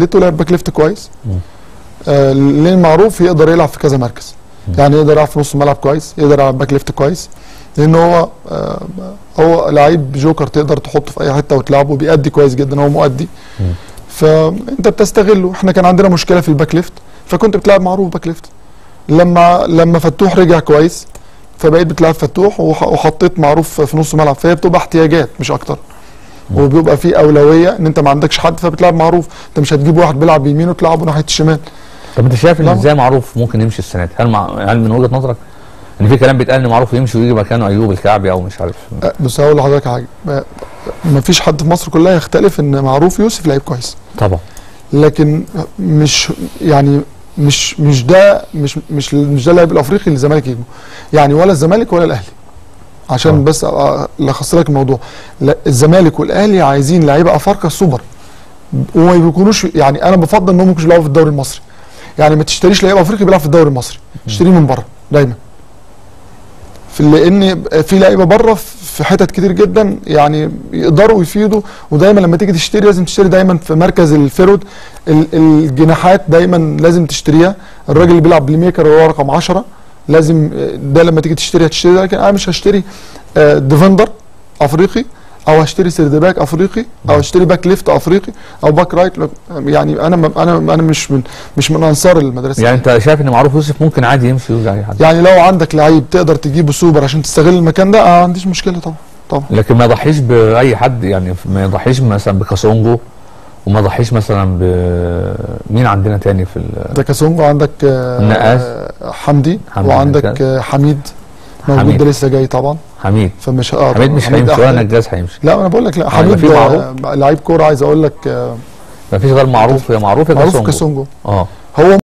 ليتو لعب باك ليفت كويس مم. آه لين معروف يقدر يلعب في كذا مركز مم. يعني يقدر يلعب في نص الملعب كويس يقدر يلعب باك ليفت كويس لان هو آه هو لعيب جوكر تقدر تحطه في اي حته وتلعبه بيأدي كويس جدا هو مؤدي مم. فانت بتستغله احنا كان عندنا مشكله في الباك ليفت فكنت بتلعب معروف باك ليفت لما لما فتوح رجع كويس فبقيت بتلعب فتوح وح- وحطيت معروف في نص ملعب فهي بتبقى احتياجات مش اكتر مم. وبيبقى في اولويه ان انت ما عندكش حد فبتلعب معروف انت مش هتجيب واحد بيلعب يمين وتلعبه ناحيه الشمال طب انت شايف ان لا. ازاي معروف ممكن يمشي السنه دي هل مع... هل من وجهه نظرك ان في كلام بيتقال ان معروف يمشي ويجي مكانه ايوب الكعبي او مش عارف أه، بس هقول لحضرتك حاجه ما فيش حد في مصر كلها يختلف ان معروف يوسف لعيب كويس طبعا لكن مش يعني مش مش ده مش مش مش ده اللاعب الافريقي اللي الزمالك يجيبه يعني ولا الزمالك ولا الاهلي عشان آه. بس أ- الخص لك الموضوع لا الزمالك والاهلي عايزين لعيبه افارقه سوبر وما بيكونوش يعني انا بفضل انهم ممكن يلعبوا في الدوري المصري يعني ما تشتريش لعيب افريقي بيلعب في الدوري المصري اشتريه من بره دايما في لان في لعيبه بره في حتت كتير جدا يعني يقدروا يفيدوا ودايما لما تيجي تشتري لازم تشتري دايما في مركز الفيرود ال- الجناحات دايما لازم تشتريها الراجل اللي بيلعب بلاي ميكر اللي هو رقم 10 لازم آه، ده لما تيجي تشتري هتشتري ده لكن انا مش هشتري آه، ديفندر افريقي او هشتري سيرد باك افريقي او هشتري باك ليفت افريقي او باك رايت يعني انا م- انا انا مش من مش من انصار المدرسه يعني انت شايف ان معروف يوسف ممكن عادي يمشي ويرجع اي حد يعني لو عندك لعيب تقدر تجيبه سوبر عشان تستغل المكان ده آه، ما عنديش مشكله طبعا طبعا لكن ما يضحيش باي حد يعني ما يضحيش مثلا بكاسونجو وما يضحيش مثلا ب مين عندنا تاني في ال... ده كاسونجو عندك آه، النقاش. آه، حمدي حمدي وعندك النقاش. آه، حميد موجود حميد. ده لسه جاي طبعا حميد فمش اه حميد طبعاً. مش هيمشي أحلى. ولا نجاز هيمشي لا انا بقول لك لا يبقى حميد في معروف. آه، لعيب كوره عايز اقول لك آه، ما فيش غير معروف يا معروف يا معروف كاسونجو كاسونجو اه هو